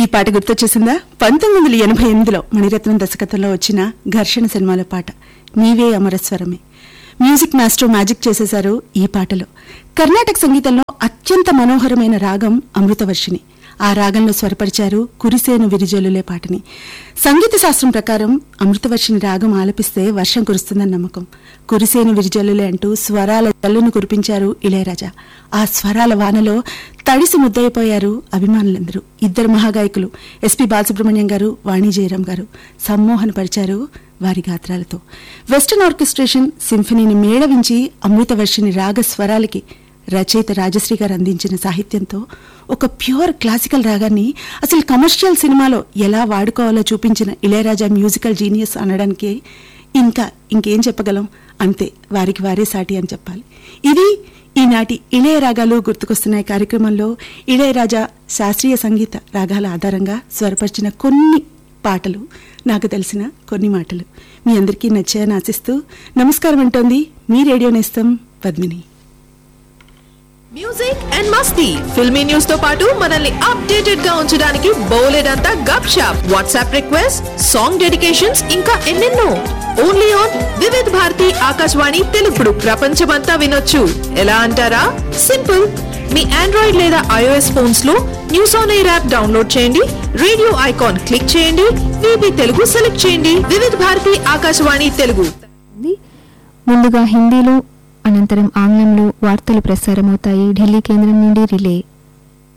పాట గుర్తొచ్చేసిందా పంతొమ్మిది వందల ఎనభై ఎనిమిదిలో మణిరత్నం దర్శకత్వంలో వచ్చిన ఘర్షణ సినిమాలో పాట నీవే అమరస్వరమే మ్యూజిక్ మాస్టర్ మ్యాజిక్ చేసేశారు ఈ పాటలో కర్ణాటక సంగీతంలో అత్యంత మనోహరమైన రాగం అమృతవర్షిణి ఆ రాగంలో స్వరపరిచారు కురిసేను విరిజల్లులే పాటని సంగీత శాస్త్రం ప్రకారం అమృతవర్షిని రాగం ఆలపిస్తే వర్షం కురుస్తుందని నమ్మకం కురిసేను విరిజల్లులే అంటూ స్వరాల జల్లును కురిపించారు ఇళయరాజా ఆ స్వరాల వానలో తడిసి ముద్దయిపోయారు అభిమానులందరూ ఇద్దరు మహాగాయకులు ఎస్పి బాలసుబ్రహ్మణ్యం గారు వాణి జయరాం గారు సమ్మోహనపరిచారు వారి గాత్రాలతో వెస్టర్న్ ఆర్కెస్ట్రేషన్ సింఫనీని మేళవించి అమృతవర్షిని రాగ స్వరాలకి రచయిత రాజశ్రీ గారు అందించిన సాహిత్యంతో ఒక ప్యూర్ క్లాసికల్ రాగాన్ని అసలు కమర్షియల్ సినిమాలో ఎలా వాడుకోవాలో చూపించిన ఇళయరాజా మ్యూజికల్ జీనియస్ అనడానికి ఇంకా ఇంకేం చెప్పగలం అంతే వారికి వారే సాటి అని చెప్పాలి ఇది ఈనాటి ఇళయ రాగాలు గుర్తుకొస్తున్నాయి కార్యక్రమంలో ఇళయరాజా శాస్త్రీయ సంగీత రాగాల ఆధారంగా స్వరపరిచిన కొన్ని పాటలు నాకు తెలిసిన కొన్ని మాటలు మీ అందరికీ నచ్చాయని ఆశిస్తూ నమస్కారం అంటోంది మీ రేడియో నేస్తం పద్మిని మ్యూజిక్ అండ్ మస్తీ ఫిల్మీ న్యూస్ తో పాటు మనల్ని అప్డేటెడ్ గా ఉంచడానికి బోలెడంతా గప్ షాప్ వాట్సాప్ రిక్వెస్ట్ సాంగ్ డెడికేషన్స్ ఇంకా ఎన్నెన్నో ఓన్లీ ఆన్ వివిధ్ భారతి ఆకాశవాణి తెలుగుడు ప్రపంచమంతా వినొచ్చు ఎలా అంటారా సింపుల్ మీ ఆండ్రాయిడ్ లేదా ఐఓఎస్ ఫోన్స్ లో news on air app download చేయండి రేడియో ఐకాన్ క్లిక్ చేయండి వీబీ తెలుగు సెలెక్ట్ చేయండి వివిధ్ భారతి ఆకాశవాణి తెలుగు ఉంది. ముందుగా హిందీలో అనంతరం ఆంగ్లంలో వార్తలు ప్రసారమవుతాయి ఢిల్లీ కేంద్రం నుండి రిలే